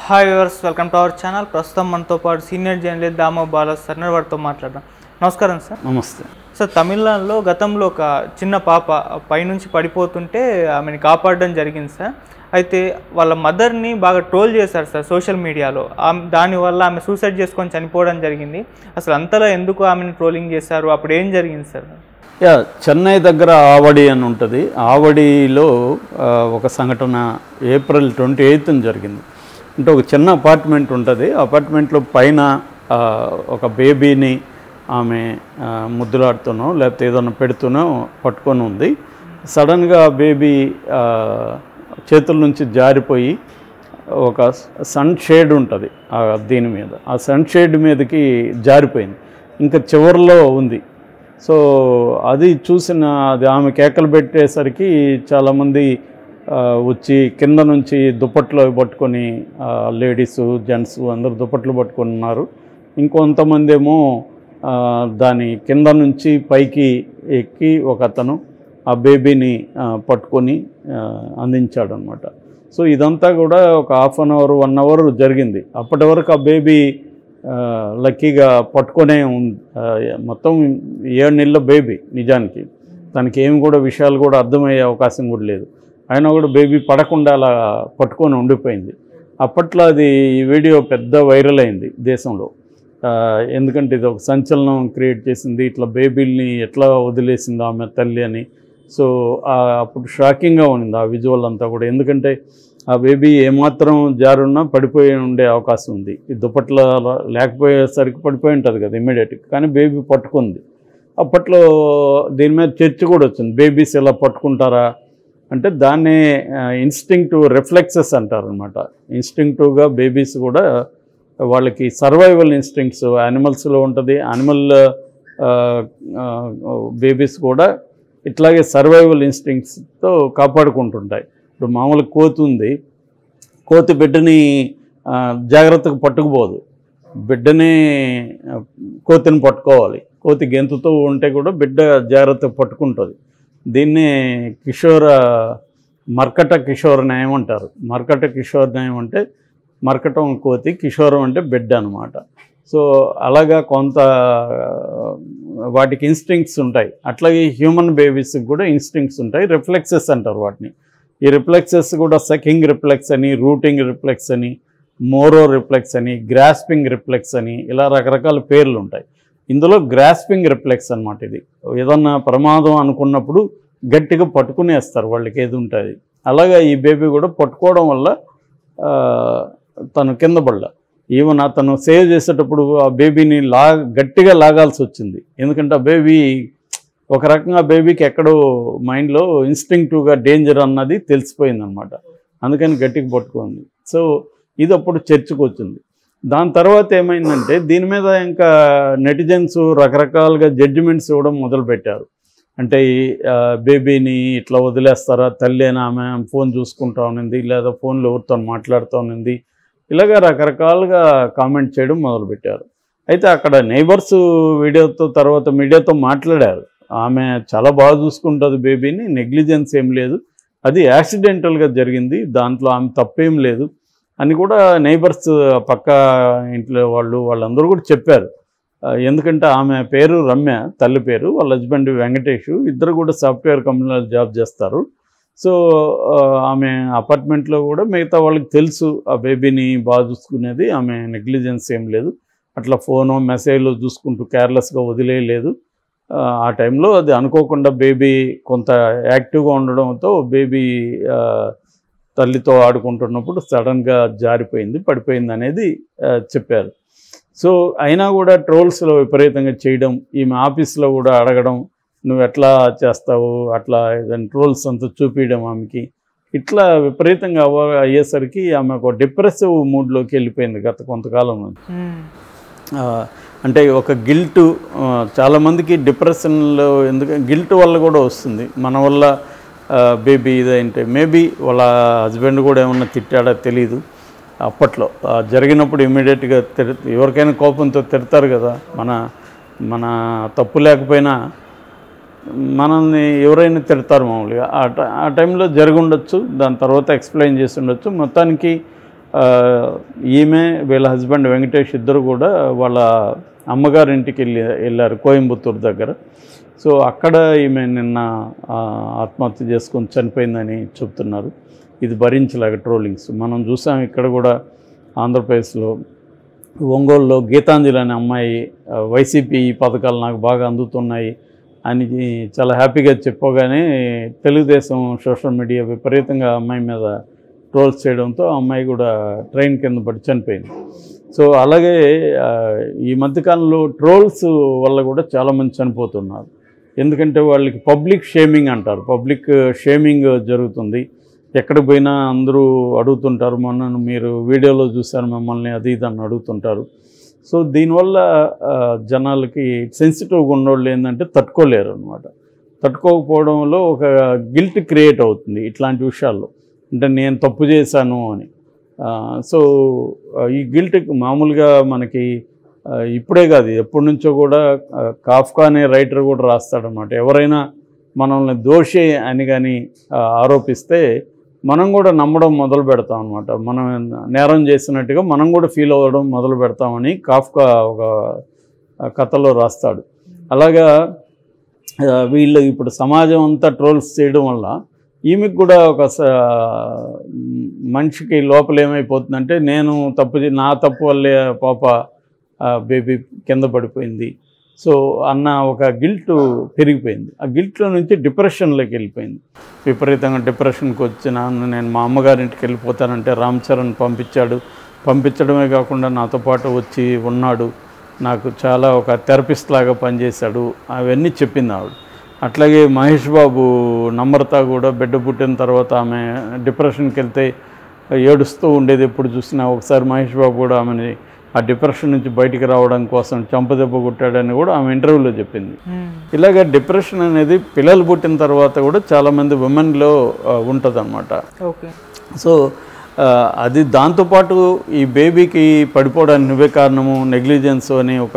Hi viewers welcome to our channel ప్రస్తుతం మనతో పాటు సీనియర్ జర్నలిస్ట్ దామో బాల సర్నర్ వారితో మాట్లాడదాం నమస్కారం సార్ నమస్తే సార్ తమిళనాడులో గతంలో ఒక చిన్న పాప పైనుంచి పడిపోతుంటే ఆమెను కాపాడడం జరిగింది సార్ అయితే వాళ్ళ మదర్ని బాగా ట్రోల్ చేశారు సార్ సోషల్ మీడియాలో ఆమె దానివల్ల ఆమె సూసైడ్ చేసుకొని చనిపోవడం జరిగింది అసలు అంతలా ఎందుకు ఆమెను ట్రోలింగ్ చేశారు అప్పుడు ఏం జరిగింది సార్ యా చెన్నై దగ్గర ఆవడి అని ఉంటుంది ఆవడిలో ఆ, ఒక సంఘటన ఏప్రిల్ ట్వంటీ ఎయిత్న జరిగింది అంటే ఒక చిన్న అపార్ట్మెంట్ ఉంటుంది అపార్ట్మెంట్లో పైన ఆ, ఒక బేబీని ఆమె ఆ, ముద్దులాడుతూనో లేకపోతే ఏదైనా పెడుతూనో పట్టుకొని ఉంది సడన్గా బేబీ ఆ, చేతుల నుంచి జారిపోయి ఒక సన్ షేడ్ ఉంటుంది ఆ దీని మీద ఆ సన్ షేడ్ మీదకి జారిపోయింది ఇంకా చివరిలో ఉంది సో అది చూసిన అది ఆమె కేకలు పెట్టేసరికి చాలామంది ఆ, వచ్చి కింద నుంచి దుప్పట్లో పట్టుకొని లేడీస్ జెంట్స్ అందరు దుప్పట్లు పట్టుకొని ఉన్నారు ఇంకొంతమంది ఏమో ఆ, దాని కింద నుంచి పైకి ఎక్కి ఒక అతను ఆ బేబీని ఆ, పట్టుకొని అందించాడు అనమాట సో ఇదంతా కూడా ఒక half an hour one hour జరిగింది అప్పటి వరకు ఆ బేబీ ఆ, లక్కీగా పట్టుకొనే ఉంది ఆ, మొత్తం ఏడు నెలల బేబీ నిజానికి తనకి ఏమి కూడా విషయాలు కూడా అర్థమయ్యే అవకాశం కూడా లేదు అయినా కూడా బేబీ పడకుండా అలా పట్టుకొని ఉండిపోయింది అప్పట్లో అది ఈ వీడియో పెద్ద వైరల్ అయింది దేశంలో ఆ, ఎందుకంటే ఇది ఒక సంచలనం క్రియేట్ చేసింది ఇట్లా బేబీల్ని ఎట్లా వదిలేసింది ఆమె తల్లి అని సో ఆ, అప్పుడు షాకింగ్గా ఉంది ఆ విజువల్ అంతా కూడా ఎందుకంటే ఆ బేబీ ఏమాత్రం జారున్నా పడిపోయి ఉండే అవకాశం ఉంది ఈ దుప్పట్లో లేకపోయేసరికి పడిపోయి ఉంటుంది కదా ఇమ్మీడియట్గా కానీ బేబీ పట్టుకుంది అప్పట్లో దీని మీద చర్చ కూడా వచ్చింది బేబీస్ ఎలా పట్టుకుంటారా అంటే దాన్నే ఇన్స్టింక్టివ్ రిఫ్లెక్సెస్ అంటారు అనమాట ఇన్స్టింక్టివ్గా బేబీస్ కూడా వాళ్ళకి సర్వైవల్ ఇన్స్టింక్ట్స్ యానిమల్స్లో ఉంటుంది యానిమల్ బేబీస్ కూడా ఇట్లాగే సర్వైవల్ ఇన్స్టింక్ట్స్తో కాపాడుకుంటుంటాయి ఇప్పుడు మామూలు కోతి ఉంది కోతి బిడ్డని ఆ, జాగ్రత్తగా పట్టుకుపోదు బిడ్డని ఆ, కోతిని పట్టుకోవాలి కోతి గెంతుతో ఉంటే కూడా బిడ్డ జాగ్రత్తగా పట్టుకుంటుంది దీన్ని కిషోర మర్కట కిషోర న్యాయం అంటారు మర్కట కిషోర న్యాయం అంటే మర్కటం కోతి కిషోరం అంటే బిడ్డ అనమాట సో అలాగా కొంత ఆ, వాటికి ఇన్స్టింక్ట్స్ ఉంటాయి అట్లాగే హ్యూమన్ బేబీస్కి కూడా ఇన్స్టింక్ట్స్ ఉంటాయి రిఫ్లెక్సెస్ అంటారు వాటిని ఈ రిఫ్లెక్సెస్ కూడా సకింగ్ రిఫ్లెక్స్ అని రూటింగ్ రిఫ్లెక్స్ అని మోరో రిఫ్లెక్స్ అని గ్రాస్పింగ్ రిఫ్లెక్స్ అని ఇలా రకరకాల పేర్లు ఉంటాయి ఇందులో గ్రాస్పింగ్ రిఫ్లెక్స్ అన్నమాట ఇది ఏదన్నా ప్రమాదం అనుకున్నప్పుడు గట్టిగా పట్టుకునేస్తారు వాళ్ళకి ఏది ఉంటుంది అలాగా ఈ బేబీ కూడా పట్టుకోవడం వల్ల ఆ, తను కింద పడ్డ ఈవెన్ అతను సేవ్ చేసేటప్పుడు ఆ బేబీని లా గట్టిగా లాగాల్సి వచ్చింది ఎందుకంటే ఆ బేబీ ఒక రకంగా బేబీకి ఎక్కడో మైండ్లో ఇన్స్టింక్టివ్గా డేంజర్ అన్నది తెలిసిపోయింది అనమాట అందుకని గట్టిగా పట్టుకుంది సో ఇది అప్పుడు చర్చకు వచ్చింది దాని తర్వాత ఏమైందంటే దీని మీద ఇంకా నెటిజన్స్ రకరకాలుగా జడ్జిమెంట్స్ ఇవ్వడం మొదలుపెట్టారు అంటే ఈ ఆ, బేబీని ఇట్లా వదిలేస్తారా తల్లి అని ఆమె ఫోన్ చూసుకుంటా ఉన్నింది లేదా ఫోన్లో ఎవరితో మాట్లాడుతూ ఉన్నింది ఇలాగ రకరకాలుగా కామెంట్ చేయడం మొదలుపెట్టారు అయితే అక్కడ నైబర్స్ వీడియోతో తర్వాత మీడియాతో మాట్లాడారు ఆమె చాలా బాగా చూసుకుంటుంది బేబీని నెగ్లిజెన్స్ ఏం లేదు అది యాక్సిడెంటల్గా జరిగింది దాంట్లో ఆమె తప్పేం లేదు అని కూడా నైబర్స్ పక్క ఇంట్లో వాళ్ళు వాళ్ళందరూ కూడా చెప్పారు ఆ, ఎందుకంటే ఆమె పేరు రమ్య తల్లి పేరు వాళ్ళ హస్బెండ్ వెంకటేష్ ఇద్దరు కూడా సాఫ్ట్వేర్ కంపెనీలో జాబ్ చేస్తారు సో ఆ, ఆమె అపార్ట్మెంట్లో కూడా మిగతా వాళ్ళకి తెలుసు ఆ బేబీని బాగా చూసుకునేది ఆమె నెగ్లిజెన్స్ ఏం లేదు అట్లా ఫోను మెసేజ్లు చూసుకుంటూ కేర్లెస్గా వదిలేయలేదు ఆ, ఆ టైంలో అది అనుకోకుండా బేబీ కొంత యాక్టివ్గా ఉండడంతో బేబీ ఆ, తల్లితో ఆడుకుంటున్నప్పుడు సడన్గా జారిపోయింది పడిపోయింది అనేది ఆ, చెప్పారు సో అయినా కూడా ట్రోల్స్లో విపరీతంగా చేయడం ఈమె ఆఫీస్లో కూడా అడగడం నువ్వు ఎట్లా చేస్తావు అట్లా ఏదైనా ట్రోల్స్ అంతా చూపించడం ఆమెకి ఇట్లా విపరీతంగా అవ్వ అయ్యేసరికి ఆమె ఒక డిప్రెసివ్ మూడ్లోకి వెళ్ళిపోయింది గత కొంతకాలం నుంచి ఆ, అంటే ఒక గిల్ట్ చాలామందికి డిప్రెషన్లో ఎందుకు గిల్ట్ వల్ల కూడా వస్తుంది మన వల్ల బేబీ ఇదంటే మేబీ వాళ్ళ హస్బెండ్ కూడా ఏమన్నా తిట్టాడో తెలీదు అప్పట్లో ఆ, జరిగినప్పుడు ఇమీడియట్గా తిర ఎవరికైనా కోపంతో తిడతారు కదా మన మన తప్పు లేకపోయినా మనల్ని ఎవరైనా తిడతారు మామూలుగా ఆ ట- ఆ టైంలో జరిగి ఉండొచ్చు దాని తర్వాత ఎక్స్ప్లెయిన్ చేసి ఉండొచ్చు మొత్తానికి ఆ, ఈమె వీళ్ళ హస్బెండ్ వెంకటేష్ ఇద్దరు కూడా వాళ్ళ అమ్మగారింటికి వెళ్ళి వెళ్ళారు కోయంబత్తూరు దగ్గర సో అక్కడ ఈమె నిన్న ఆ, ఆత్మహత్య చేసుకొని చనిపోయిందని చెప్తున్నారు ఇది భరించలేక ట్రోలింగ్స్ మనం చూసాం ఇక్కడ కూడా ఆంధ్రప్రదేశ్లో ఒంగోలులో గీతాంజలి అనే అమ్మాయి ఆ, వైసీపీ పథకాలు నాకు బాగా అందుతున్నాయి అని చాలా హ్యాపీగా చెప్పగానే తెలుగుదేశం సోషల్ మీడియా విపరీతంగా ఆ అమ్మాయి మీద ట్రోల్స్ చేయడంతో ఆ అమ్మాయి కూడా ట్రైన్ కింద పడి చనిపోయింది సో అలాగే ఆ, ఈ మధ్యకాలంలో ట్రోల్స్ వల్ల కూడా చాలామంది చనిపోతున్నారు ఎందుకంటే వాళ్ళకి పబ్లిక్ షేమింగ్ అంటారు పబ్లిక్ షేమింగ్ జరుగుతుంది ఎక్కడికి పోయినా అందరూ అడుగుతుంటారు మొన్న మీరు వీడియోలో చూశారు మిమ్మల్ని అది ఇది అని అడుగుతుంటారు సో దీనివల్ల ఆ, జనాలకి సెన్సిటివ్గా ఉన్నోళ్ళు ఏంటంటే తట్టుకోలేరు అనమాట తట్టుకోకపోవడంలో ఒక గిల్ట్ క్రియేట్ అవుతుంది ఇట్లాంటి విషయాల్లో అంటే నేను తప్పు చేశాను అని ఆ, సో ఆ, ఈ గిల్ట్ మామూలుగా మనకి ఆ, ఇప్పుడే కాదు ఎప్పటి నుంచో కూడా ఆ, కాఫ్కా అనే రైటర్ కూడా రాస్తాడనమాట ఎవరైనా మనల్ని దోషి అని కానీ ఆ, ఆరోపిస్తే మనం కూడా నమ్మడం మొదలు పెడతాం అనమాట మనం నేరం చేసినట్టుగా మనం కూడా ఫీల్ అవ్వడం మొదలు పెడతామని కాఫ్కా ఒక ఆ, కథలో రాస్తాడు అలాగా ఆ, వీళ్ళు ఇప్పుడు సమాజం అంతా ట్రోల్స్ చేయడం వల్ల ఈమెకు కూడా ఒక స- మనిషికి లోపల ఏమైపోతుందంటే నేను తప్పు చే- నా తప్పు వల్లే పాప బేబీ కింద పడిపోయింది సో అన్న ఒక గిల్ట్ పెరిగిపోయింది ఆ గిల్ట్లో నుంచి డిప్రెషన్లోకి వెళ్ళిపోయింది విపరీతంగా డిప్రెషన్కి వచ్చిన నేను మా అమ్మగారింటికి వెళ్ళిపోతానంటే రామ్ చరణ్ పంపించాడు పంపించడమే కాకుండా నాతో పాటు వచ్చి ఉన్నాడు నాకు చాలా ఒక థెరపిస్ట్ లాగా పనిచేశాడు అవన్నీ చెప్పింది ఆవిడ అట్లాగే మహేష్ బాబు నమ్రత కూడా బిడ్డ పుట్టిన తర్వాత ఆమె డిప్రెషన్కి వెళ్తే ఏడుస్తూ ఉండేది ఎప్పుడు చూసినా ఒకసారి మహేష్ బాబు కూడా ఆమెని ఆ డిప్రెషన్ నుంచి బయటికి రావడం కోసం చంపదెబ్బ కొట్టాడని కూడా ఆమె ఇంటర్వ్యూలో చెప్పింది ఇలాగ డిప్రెషన్ అనేది పిల్లలు పుట్టిన తర్వాత కూడా చాలామంది ఉమెన్లో ఉంటుందన్నమాట ఓకే సో ఆ, అది దాంతోపాటు ఈ బేబీకి పడిపోవడానికి నువ్వే కారణము నెగ్లిజెన్స్ అని ఒక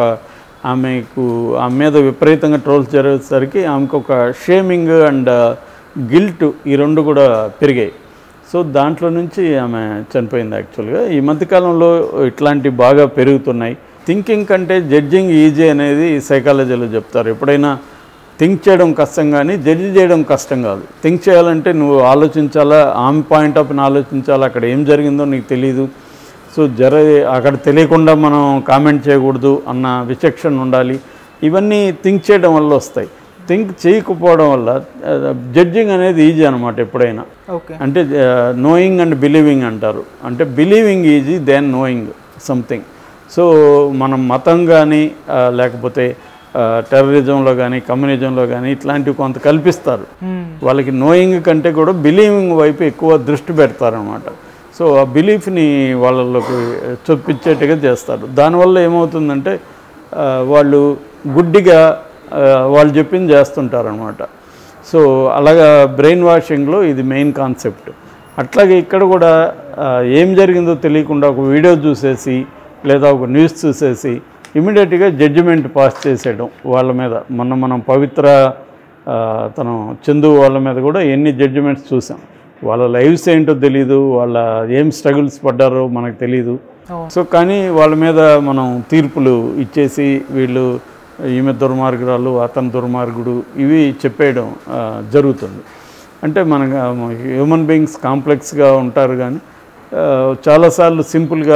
ఆమెకు ఆమె మీద విపరీతంగా ట్రోల్స్ జరిగేసరికి ఆమెకు ఒక షేమింగ్ అండ్ గిల్ట్ ఈ రెండు కూడా పెరిగాయి సో దాంట్లో నుంచి ఆమె చనిపోయింది యాక్చువల్గా ఈ మధ్యకాలంలో ఇట్లాంటివి బాగా పెరుగుతున్నాయి థింకింగ్ కంటే జడ్జింగ్ ఈజీ అనేది సైకాలజీలో చెప్తారు ఎప్పుడైనా థింక్ చేయడం కష్టం కానీ జడ్జి చేయడం కష్టం కాదు థింక్ చేయాలంటే నువ్వు ఆలోచించాలా ఆమె పాయింట్ ఆఫ్ ఆలోచించాలా అక్కడ ఏం జరిగిందో నీకు తెలియదు సో జర అక్కడ తెలియకుండా మనం కామెంట్ చేయకూడదు అన్న విచక్షణ ఉండాలి ఇవన్నీ థింక్ చేయడం వల్ల వస్తాయి థింక్ చేయకపోవడం వల్ల జడ్జింగ్ అనేది ఈజీ అనమాట ఎప్పుడైనా ఓకే అంటే నోయింగ్ అండ్ బిలీవింగ్ అంటారు అంటే believing easy then knowing something so మనం మతం కానీ లేకపోతే టెర్రరిజంలో కానీ కమ్యూనిజంలో కానీ ఇట్లాంటివి కొంత కల్పిస్తారు వాళ్ళకి నోయింగ్ కంటే కూడా బిలీవింగ్ వైపు ఎక్కువ దృష్టి పెడతారనమాట సో ఆ బిలీఫ్ని వాళ్ళలోకి చొప్పించేట్టుగా చేస్తారు దానివల్ల ఏమవుతుందంటే ఆ, వాళ్ళు గుడ్డిగా ఆ, వాళ్ళు చెప్పింది చేస్తుంటారనమాట సో అలాగా బ్రెయిన్ వాషింగ్లో ఇది మెయిన్ కాన్సెప్ట్ అట్లాగే ఇక్కడ కూడా ఆ, ఏం జరిగిందో తెలియకుండా ఒక వీడియో చూసేసి లేదా ఒక న్యూస్ చూసేసి ఇమీడియట్గా జడ్జిమెంట్ పాస్ చేసేయడం వాళ్ళ మీద మొన్న మనం పవిత్ర ఆ, తను చందు వాళ్ళ మీద కూడా ఎన్ని జడ్జిమెంట్స్ చూసాం వాళ్ళ లైఫ్స్ ఏంటో తెలీదు వాళ్ళ ఏం స్ట్రగుల్స్ పడ్డారో మనకు తెలీదు అవును. సో కానీ వాళ్ళ మీద మనం తీర్పులు ఇచ్చేసి వీళ్ళు ఈమె దుర్మార్గురాలు అతను దుర్మార్గుడు ఇవి చెప్పేయడం ఆ, జరుగుతుంది అంటే మన హ్యూమన్ బీయింగ్స్ కాంప్లెక్స్గా ఉంటారు కానీ ఆ, చాలాసార్లు సింపుల్గా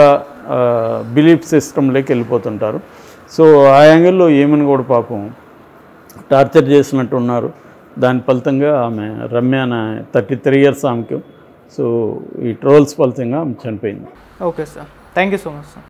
బిలీఫ్ సిస్టంలోకి వెళ్ళిపోతుంటారు సో ఆ యాంగిల్లో ఏమని కూడా పాపం టార్చర్ చేసినట్టు ఉన్నారు దాని ఫలితంగా ఆమె రమ్య అనే థర్టీ త్రీ ఇయర్స్ ఆమెకు సో ఈ ట్రోల్స్ ఫలితంగా ఆమె చనిపోయింది okay sir thank you so much sir